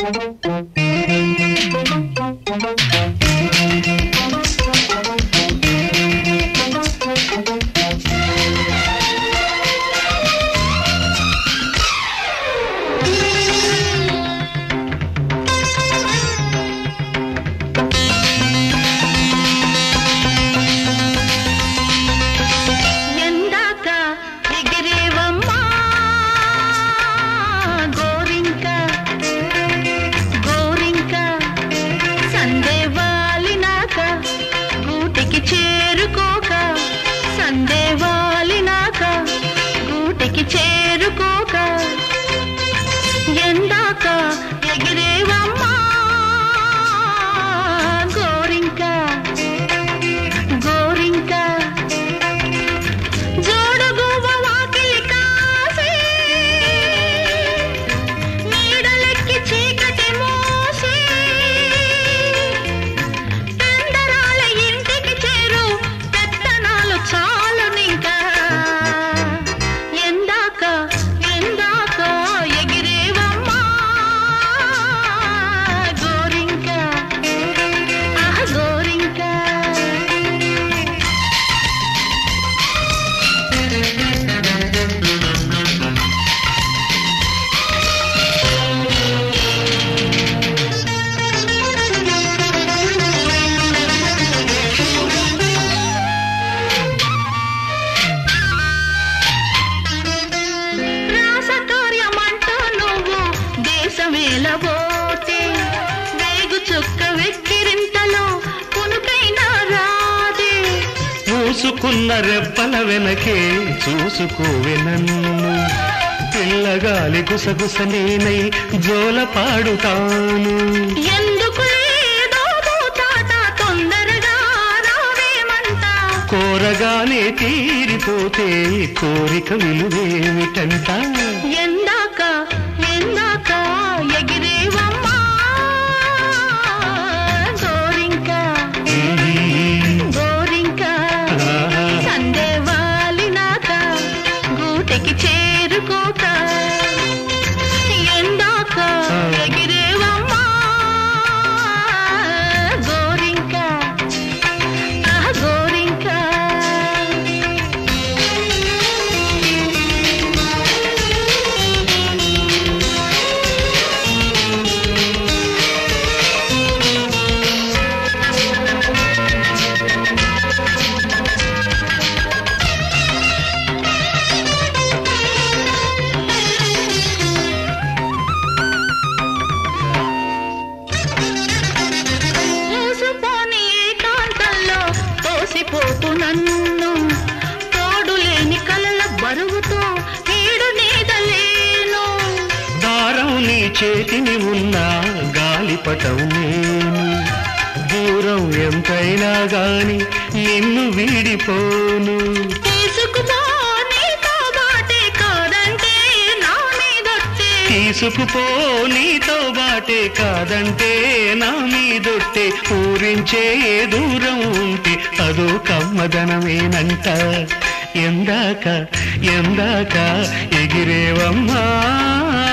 ఎందాక ఎగిరేవమ్మా గోరింక గోరింక సందే వాలినాక గూటికి చేరుకోక సందే వాలినాక గూటికి చేరుకోక ఎందాక ఎగిరేవమ్మా గోరింక గోరింక జోడుగువ్వ వాకిలి కాసి, నీడలెక్కి చీకటి మోసి, పెందరాల ఇంటికి చేరు పెత్తనాలు చాలునింకా. ఎందాక ఎందాక ఎగిరేవమ్మా గోరింక ఆహ్ గోరింక రాసకార్యమంటూ నువ్వు దేశమేలబోతే వేగు చుక్క వెక్కిరింతలో కునుకైనా రాదే మూసుకున్న రెప్పల వెనకే చూసుకోవే నన్ను పిల్లగాలి గుసగుస నేనై జోల పాడుతాను ఎందుకు లేదో తాట తొందరగా రావేమంట కోరగానే తీరిపోతే కోరిక విలువేమిటంట ఎందాక ఎందాక ఎగిరేవమ్మా గోరింక గోరింక ఆహా. సందే వాలినాక గూటికి చేరుకోక ఎందాక ఎగిరేవమ్మా గోరింక ఆహ్ గోరింక మూసుపోని ఏకాంతంలో తోసిపోతూ నన్ను తోడు లేని కలల బరువుతో ఈడు నీదలేను దారం నీ చేతిని ఉన్నా గాలిపటం నేను దూరం ఎంతైనా గాని నిన్ను వీడిపోను తీసుకుపో నీతో బాటే కాదంటే నా మీదొట్టే తీసుకుపో నీతో బాటే కాదంటే నా మీదొట్టే పూరించే ఏ దూరం ఉంటే అదో కమ్మదనమేనంట ఎందాక ఎందాక ఎగిరేవమ్మా